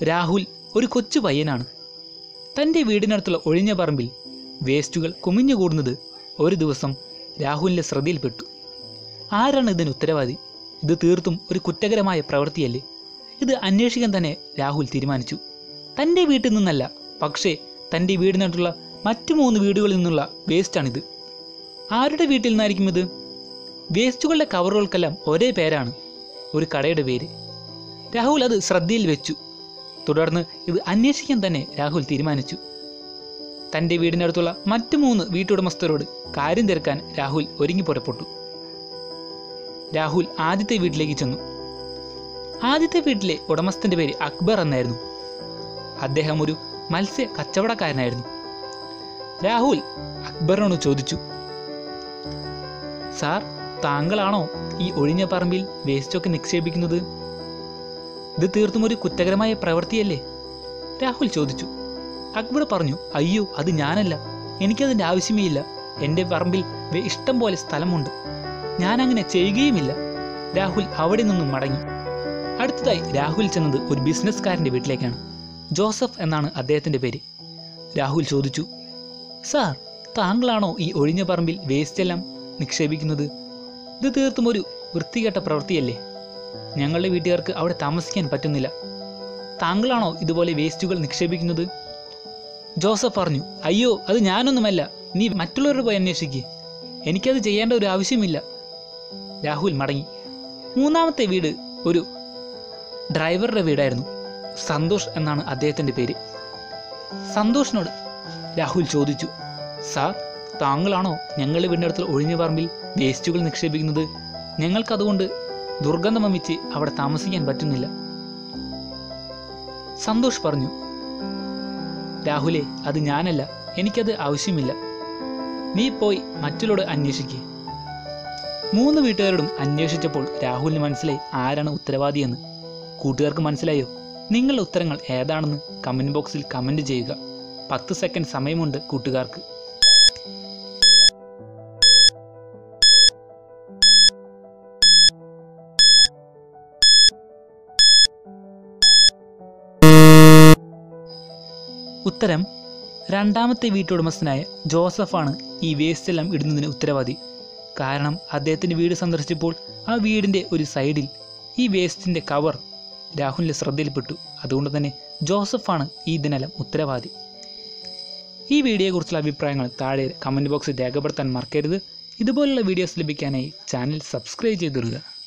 രാഹുൽ ഒരു കൊച്ചു പയ്യനാണ് തൻ്റെ വീടിനടുത്തുള്ള ഒഴിഞ്ഞ പറമ്പിൽ വേസ്റ്റുകൾ കുമിഞ്ഞുകൂടുന്നത് ഒരു ദിവസം രാഹുലിൻ്റെ ശ്രദ്ധയിൽപ്പെട്ടു ആരാണ് ഇതിന് ഉത്തരവാദി ഇത് തീർത്തും ഒരു കുറ്റകരമായ പ്രവൃത്തിയല്ലേ ഇത് അന്വേഷിക്കാൻ തന്നെ രാഹുൽ തീരുമാനിച്ചു തൻ്റെ വീട്ടിൽ നിന്നല്ല പക്ഷേ തൻ്റെ വീടിനടുത്തുള്ള മറ്റു മൂന്ന് വീടുകളിൽ നിന്നുള്ള വേസ്റ്റാണിത് ആരുടെ വീട്ടിൽ നിന്നായിരിക്കും ഇത് വേസ്റ്റുകളുടെ കവറുകൾക്കെല്ലാം ഒരേ പേരാണ് ഒരു കടയുടെ പേര് രാഹുൽ അത് ശ്രദ്ധയിൽ വെച്ചു തുടർന്ന് ഇത് അന്വേഷിക്കാൻ തന്നെ രാഹുൽ തീരുമാനിച്ചു തൻ്റെ വീടിനടുത്തുള്ള മറ്റു മൂന്ന് വീട്ടുടമസ്ഥരോട് കാര്യം തിരക്കാൻ രാഹുൽ ഒരുങ്ങി പുറപ്പെട്ടു രാഹുൽ ആദ്യത്തെ വീട്ടിലേക്ക് ചെന്നു ആദ്യത്തെ വീട്ടിലെ ഉടമസ്ഥന്റെ പേര് അക്ബർ എന്നായിരുന്നു അദ്ദേഹം ഒരു മത്സ്യ കച്ചവടക്കാരനായിരുന്നു രാഹുൽ അക്ബറിനോട് ചോദിച്ചു സാർ താങ്കളാണോ ഈ ഒഴിഞ്ഞ പറമ്പിൽ വേസ്റ്റൊക്കെ നിക്ഷേപിക്കുന്നത് ഇത് തീർത്തും ഒരു കുറ്റകരമായ പ്രവൃത്തിയല്ലേ രാഹുൽ ചോദിച്ചു അക്ബർ പറഞ്ഞു അയ്യോ അത് ഞാനല്ല എനിക്കതിൻ്റെ ആവശ്യമേ ഇല്ല എൻ്റെ പറമ്പിൽ വേ- ഇഷ്ടം പോലെ സ്ഥലമുണ്ട് ഞാൻ അങ്ങനെ ചെയ്യുകയുമില്ല രാഹുൽ അവിടെ നിന്നും മടങ്ങി അടുത്തതായി രാഹുൽ ചെന്നത് ഒരു ബിസിനസ്സുകാരൻ്റെ വീട്ടിലേക്കാണ് ജോസഫ് എന്നാണ് അദ്ദേഹത്തിൻ്റെ പേര് രാഹുൽ ചോദിച്ചു സാർ താങ്കളാണോ ഈ ഒഴിഞ്ഞ പറമ്പിൽ വേസ്റ്റ് എല്ലാം നിക്ഷേപിക്കുന്നത് ഇത് തീർത്തും ഒരു വൃത്തികെട്ട പ്രവൃത്തിയല്ലേ ഞങ്ങളുടെ വീട്ടുകാർക്ക് അവിടെ താമസിക്കാൻ പറ്റുന്നില്ല താങ്കളാണോ ഇതുപോലെ വേസ്റ്റുകൾ നിക്ഷേപിക്കുന്നത് ജോസഫ് പറഞ്ഞു അയ്യോ അത് ഞാനൊന്നുമല്ല നീ മറ്റുള്ളവരുടെ പോയി അന്വേഷിക്കുക എനിക്കത് ചെയ്യേണ്ട ഒരു ആവശ്യമില്ല രാഹുൽ മടങ്ങി മൂന്നാമത്തെ വീട് ഒരു ഡ്രൈവറുടെ വീടായിരുന്നു സന്തോഷ് എന്നാണ് അദ്ദേഹത്തിൻ്റെ പേര് സന്തോഷിനോട് രാഹുൽ ചോദിച്ചു സാർ താങ്കളാണോ ഞങ്ങളുടെ വീടിൻ്റെ അടുത്തുള്ള ഒഴിഞ്ഞ പറമ്പിൽ വേസ്റ്റുകൾ നിക്ഷേപിക്കുന്നത് ഞങ്ങൾക്കതുകൊണ്ട് ദുർഗന്ധം വമിച്ച് അവിടെ താമസിക്കാൻ പറ്റുന്നില്ല സന്തോഷ് പറഞ്ഞു രാഹുലെ അത് ഞാനല്ല എനിക്കത് ആവശ്യമില്ല നീ പോയി മറ്റുള്ളവരോട് അന്വേഷിക്കുക മൂന്ന് വീട്ടുകാരോടും അന്വേഷിച്ചപ്പോൾ രാഹുലിന് മനസ്സിലായി ആരാണ് ഉത്തരവാദിയെന്ന് കൂട്ടുകാർക്ക് മനസ്സിലായോ നിങ്ങളുടെ ഉത്തരങ്ങൾ ഏതാണെന്ന് കമൻറ്റ് ബോക്സിൽ കമൻറ്റ് ചെയ്യുക പത്ത് സെക്കൻഡ് സമയമുണ്ട് കൂട്ടുകാർക്ക് ഉത്തരം രണ്ടാമത്തെ വീട്ടുടമസ്ഥനായ ജോസഫാണ് ഈ വേസ്റ്റ് എല്ലാം ഇടുന്നതിന് ഉത്തരവാദി കാരണം അദ്ദേഹത്തിൻ്റെ വീട് സന്ദർശിച്ചപ്പോൾ ആ വീടിൻ്റെ ഒരു സൈഡിൽ ഈ വേസ്റ്റിൻ്റെ കവർ രാഹുലിൻ്റെ ശ്രദ്ധയിൽപ്പെട്ടു അതുകൊണ്ട് തന്നെ ജോസഫാണ് ഈ ഇതിനെല്ലാം ഉത്തരവാദി ഈ വീഡിയോയെക്കുറിച്ചുള്ള അഭിപ്രായങ്ങൾ താഴെ കമൻറ്റ് ബോക്സിൽ രേഖപ്പെടുത്താൻ മറക്കരുത് ഇതുപോലുള്ള വീഡിയോസ് ലഭിക്കാനായി ചാനൽ സബ്സ്ക്രൈബ് ചെയ്തിടുക